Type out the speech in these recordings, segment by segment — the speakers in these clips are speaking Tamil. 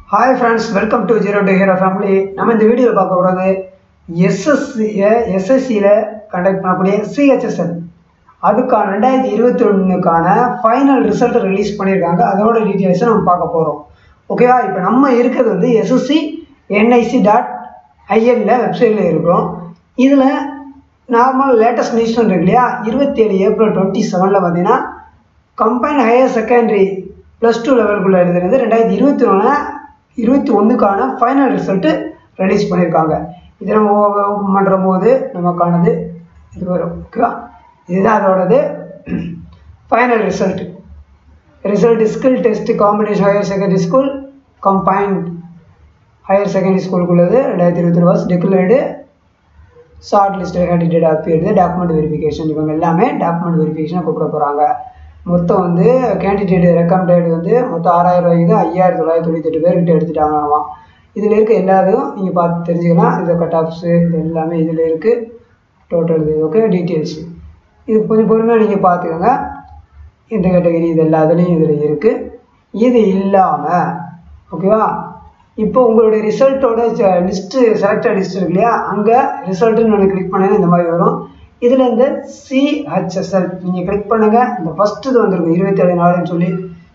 hi friends welcome to zero to hero family நம்ம இந்த வீடியோவில் பார்க்க போகிறது எஸ்எஸ்சி எஸ்எஸ்சியில் கண்டக்ட் பண்ணக்கூடிய சிஹெச்எஸ்எல் அதுக்கான ரெண்டாயிரத்தி இருபத்தி ஒன்றுக்கான ஃபைனல் ரிசல்ட் ரிலீஸ் பண்ணியிருக்காங்க அதோட டீட்டெயில்ஸை நம்ம பார்க்க போகிறோம் ஓகேவா இப்போ நம்ம இருக்கிறது வந்து எஸ்எஸ்சி என்ஐசி டாட் ஐஎன்ல வெப்சைட்டில் இருக்கிறோம் இதில் நார்மல் லேட்டஸ்ட் நியூஸ் இருக்கு இல்லையா இருபத்தி ஏழு ஏப்ரல் டுவெண்ட்டி செவனில் பார்த்தீங்கன்னா combine higher secondary plus two லெவலுக்குள்ளே எழுதுறது ரெண்டாயிரத்தி இருபத்தி ஒன்று இருபத்தி ஒன்றுக்கான ஃபைனல் ரிசல்ட்டு ரிலீஸ் பண்ணியிருக்காங்க இதை நம்ம ஓப்பன் பண்ணுற போது நமக்கானது இது வரும் ஓகேவா இதுதான் அதோடது final result result skill test competition higher secondary school combined higher secondary ஸ்கூலுக்குள்ளது ரெண்டாயிரத்தி இருபத்தி ரெண்டு declared short list candidate appeared document verification இவங்க எல்லாமே டாக்குமெண்ட் வெரிஃபிகேஷனை கூப்பிட போகிறாங்க மொத்தம் வந்து கேண்டிடேட் ரெக்கமெண்டேட் வந்து மொத்தம் ஆறாயிரம் ரூபாய்க்கு ஐயாயிரத்தி தொள்ளாயிரத்தி தொண்ணூத்தெட்டு பேர்கிட்ட எடுத்துட்டாங்களாம் இதில் இருக்க எல்லாத்தையும் நீங்கள் பார்த்து தெரிஞ்சுக்கலாம் இது கட் ஆஃப்ஸு இது எல்லாமே இதில் இருக்குது டோட்டல் இது ஓகே டீட்டெயில்ஸு இது கொஞ்சம் பொறுமையாக நீங்கள் பார்த்துக்கோங்க இந்த கேட்டகரி இது எல்லாத்துலேயும் இதில் இருக்குது இது இல்லாமல் ஓகேவா இப்போ உங்களுடைய ரிசல்ட்டோட லிஸ்ட்டு செலக்டட் லிஸ்ட் இருக்கு இல்லையா அங்கே ரிசல்ட்டுன்னு ஒன்று கிளிக் பண்ணீங்கன்னா இந்த மாதிரி வரும் இதில் இந்த சிஹெச்எஸ்எல் நீங்கள் கிளிக் பண்ணுங்கள் இந்த ஃபஸ்ட்டு இது வந்திருக்கும் இருபத்தேழு நாலுன்னு சொல்லி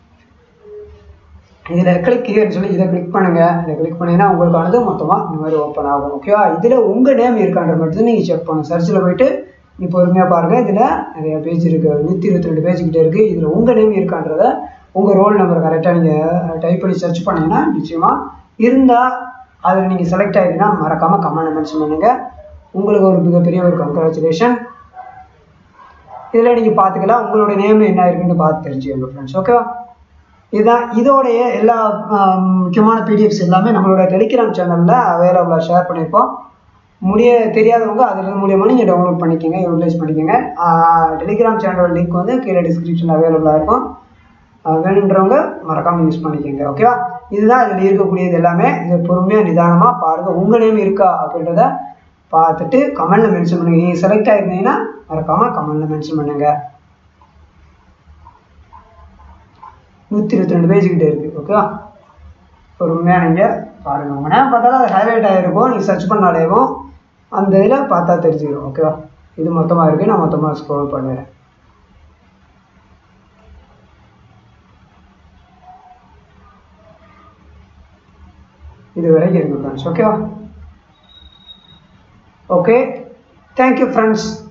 இதில் கிளிக் ஹியர்னு சொல்லி இதை கிளிக் பண்ணுங்கள் இதை கிளிக் பண்ணிங்கன்னா உங்களுக்கானது மொத்தமாக இந்த மாதிரி ஓப்பன் ஆகும் ஓகேவா இதில் உங்கள் நேம் இருக்கான்ற மட்டும் நீங்கள் செக் பண்ணணும் சர்ச்சில் போயிட்டு நீ பொறுமையாக பாருங்கள் இதில் நிறைய பேஜ் இருக்குது நூற்றி இருபத்தி ரெண்டு பேஜ் கிட்டே இருக்குது இதில் உங்கள் நேம் இருக்கான்றத உங்கள் ரோல் நம்பர் கரெக்டாக நீங்கள் டைப் பண்ணி சர்ச் பண்ணிங்கன்னா நிச்சயமாக இருந்தால் அதில் நீங்கள் செலக்ட் ஆகிடுன்னா மறக்காமல் கமெண்ட் மென்ஷன் பண்ணுங்கள் உங்களுக்கு ஒரு மிகப்பெரிய ஒரு கங்க்ராச்சுலேஷன் இதில் நீங்கள் பார்த்துக்கலாம் உங்களோட நேம் என்ன இருக்குன்னு பார்த்து தெரிஞ்சுக்கோங்க ஃப்ரெண்ட்ஸ் ஓகேவா இதுதான் இதோடைய எல்லா முக்கியமான பிடிஎஃப்ஸ் எல்லாமே நம்மளோட டெலிகிராம் சேனலில் அவைலபிளாக ஷேர் பண்ணியிருப்போம் முடிய தெரியாதவங்க அதில் மூலியமாக நீங்கள் டவுன்லோட் பண்ணிக்கோங்க யூட்டிலைஸ் பண்ணிக்கோங்க டெலிகிராம் சேனலோட லிங்க் வந்து கீழே டிஸ்கிரிப்ஷனில் அவைலபிளாக இருக்கும் வேணுன்றவங்க மறக்காமல் யூஸ் பண்ணிக்கோங்க ஓகேவா இதுதான் இதில் இருக்கக்கூடியது எல்லாமே இதை பொறுமையாக நிதானமாக பாருங்கள் உங்கள் நேம் இருக்கா அப்படின்றத பார்த்துட்டு கமெண்டில் மென்ஷன் பண்ணுங்கள் நீங்கள் செலக்ட் ஆகிருந்தீங்கன்னா மறக்காமல் கமெண்டில் மென்ஷன் பண்ணுங்கள் நூற்றி இருபத்தி ரெண்டு பேஜ் கிட்டே இருக்குது ஓகேவா பொறுமையாக நீங்கள் பாருங்கள் உங்கள் நேம் பார்த்தாலும் அது ஹைலைட் ஆகிருக்கும் நீங்கள் சர்ச் பண்ணாலேவும் அந்த இதில் பார்த்தா தெரிஞ்சுக்கிறோம் ஓகேவா இது மொத்தமாக இருக்குது நான் மொத்தமாக ஸ்க்ரோல் பண்ணுறேன் இது வரைக்கும் இருக்குது ஃப்ரெண்ட்ஸ் ஓகேவா ஓகே தேங்க்யூ ஃப்ரெண்ட்ஸ்